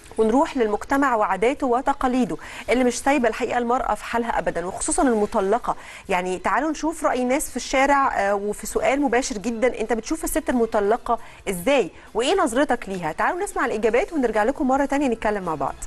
ونروح للمجتمع وعاداته وتقاليده اللي مش سايبه الحقيقه المراه في حالها ابدا وخصوصا المطلقه يعني تعالوا نشوف راي ناس في الشارع آه، وفي سؤال مباشر جدا انت بتشوف الست المطلقه ازاي وايه نظرتك ليها تعالوا نسمع الاجابات ونرجع لكم مره تانية نتكلم مع بعض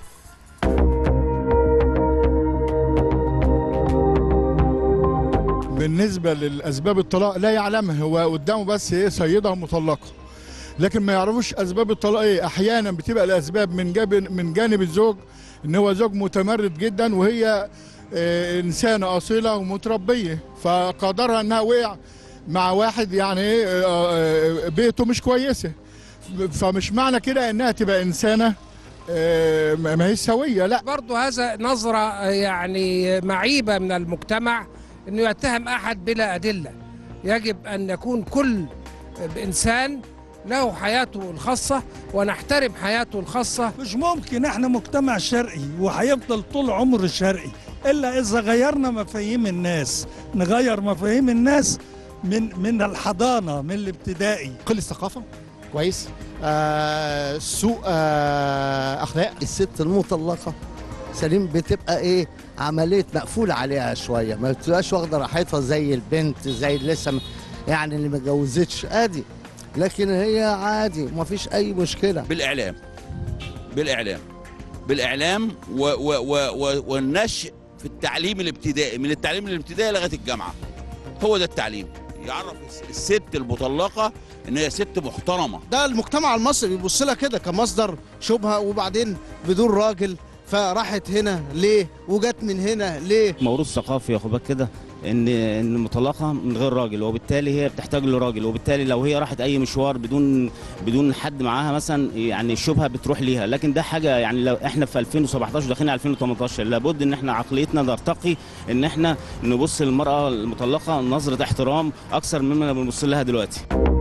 بالنسبة للأسباب الطلاق لا يعلمها هو قدامه بس إيه سيدة مطلقة لكن ما يعرفوش أسباب الطلاق إيه أحيانا بتبقى الأسباب من جانب من جانب الزوج إن هو زوج متمرد جدا وهي آه، إنسانة أصيلة ومتربية فقدرها إنها وقع مع واحد يعني إيه آه، آه، بيئته مش كويسة فمش معنى كده إنها تبقى إنسانة آه، ما هي سوية لا برضو هذا نظرة يعني معيبة من المجتمع أنه يتهم أحد بلا أدلة يجب أن يكون كل إنسان له حياته الخاصة ونحترم حياته الخاصة مش ممكن احنا مجتمع شرقي وهيفضل طول عمره شرقي الا اذا غيرنا مفاهيم الناس نغير مفاهيم الناس من من الحضانه من الابتدائي قله ثقافه كويس آه سوء آه اخلاق الست المطلقه سليم بتبقى ايه عمليه مقفوله عليها شويه ما بتبقاش واخده راحتها زي البنت زي اللي لسه م- يعني اللي ما اتجوزتش ادي لكن هي عادي وما فيش اي مشكله بالاعلام بالاعلام بالاعلام و و و و والنشء في التعليم الابتدائي من التعليم الابتدائي لغايه الجامعه هو ده التعليم يعرف الس- الست المطلقه ان هي ست محترمه ده المجتمع المصري بيبص لها كده كمصدر شبهه وبعدين بدون راجل فراحت هنا ليه وجت من هنا ليه موروث ثقافي يا خد بالك كده ان ان المطلقه من غير راجل وبالتالي هي بتحتاج لراجل وبالتالي لو هي راحت اي مشوار بدون بدون حد معاها مثلا يعني الشبهه بتروح ليها لكن ده حاجه يعني لو احنا في 2017 داخلين على 2018 لابد ان احنا عقليتنا نرتقي ان احنا نبص للمراه المطلقه نظره احترام اكثر مما بنبص لها دلوقتي